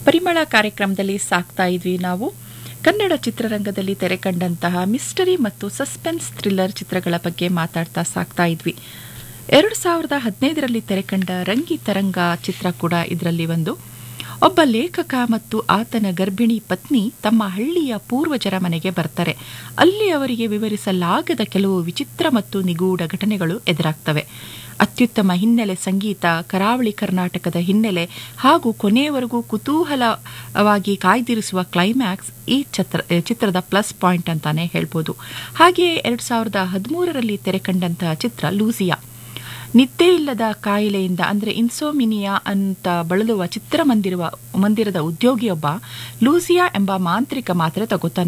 ಪರಿಮಳ ಕಾರ್ಯಕ್ರಮದಲ್ಲಿ ಸಾಕ್ತಾ ಇದ್ವಿ ನಾವು ಕನ್ನಡ ಚಿತ್ರರಂಗದಲ್ಲಿ ತೆರೆಕಂಡಂತಹ ಮಿಸ್ಟರಿ ಮತ್ತು ಸಸ್ಪೆನ್ಸ್ ಥ್ರಿಲ್ಲರ್ ಚಿತ್ರಗಳ ಬಗ್ಗೆ ಮಾತಾಡ್ತಾ ಸಾಕ್ತಾ ಇದ್ವಿ ಎರಡು ಸಾವಿರದ ಹದಿನೈದರಲ್ಲಿ ತೆರೆಕಂಡ ರಂಗಿ ತರಂಗ ಚಿತ್ರ ಕೂಡ ಇದರಲ್ಲಿ ಒಂದು ಒಬ್ಬ ಲೇಖಕ ಮತ್ತು ಆತನ ಗರ್ಭಿಣಿ ಪತ್ನಿ ತಮ್ಮ ಹಳ್ಳಿಯ ಪೂರ್ವಜರ ಮನೆಗೆ ಬರ್ತಾರೆ ಅಲ್ಲಿ ಅವರಿಗೆ ವಿವರಿಸಲಾಗದ ಕೆಲವು ವಿಚಿತ್ರ ಮತ್ತು ನಿಗೂಢ ಘಟನೆಗಳು ಎದುರಾಗ್ತವೆ ಅತ್ಯುತ್ತಮ ಹಿನ್ನೆಲೆ ಸಂಗೀತ ಕರಾವಳಿ ಕರ್ನಾಟಕದ ಹಿನ್ನೆಲೆ ಹಾಗೂ ಕೊನೆಯವರೆಗೂ ಕುತೂಹಲವಾಗಿ ಕಾಯ್ದಿರಿಸುವ ಕ್ಲೈಮ್ಯಾಕ್ಸ್ ಈ ಚಿತ್ರ ಚಿತ್ರದ ಪ್ಲಸ್ ಪಾಯಿಂಟ್ ಅಂತಾನೆ ಹೇಳ್ಬೋದು ಹಾಗೆಯೇ ಎರಡು ಸಾವಿರದ ಹದಿಮೂರರಲ್ಲಿ ತೆರೆಕಂಡಂತಹ ಚಿತ್ರ ಲೂಸಿಯಾ ನಿದ್ದೆ ಇಲ್ಲದ ಕಾಯಿಲೆಯಿಂದ ಅಂದರೆ ಇನ್ಸೋಮಿನಿಯಾ ಅಂತ ಬಳಲುವ ಚಿತ್ರಮಂದಿರುವ ಮಂದಿರದ ಉದ್ಯೋಗಿಯೊಬ್ಬ ಲೂಸಿಯಾ ಎಂಬ ಮಾಂತ್ರಿಕ ಮಾತ್ರೆ ತಗೋತಾನೆ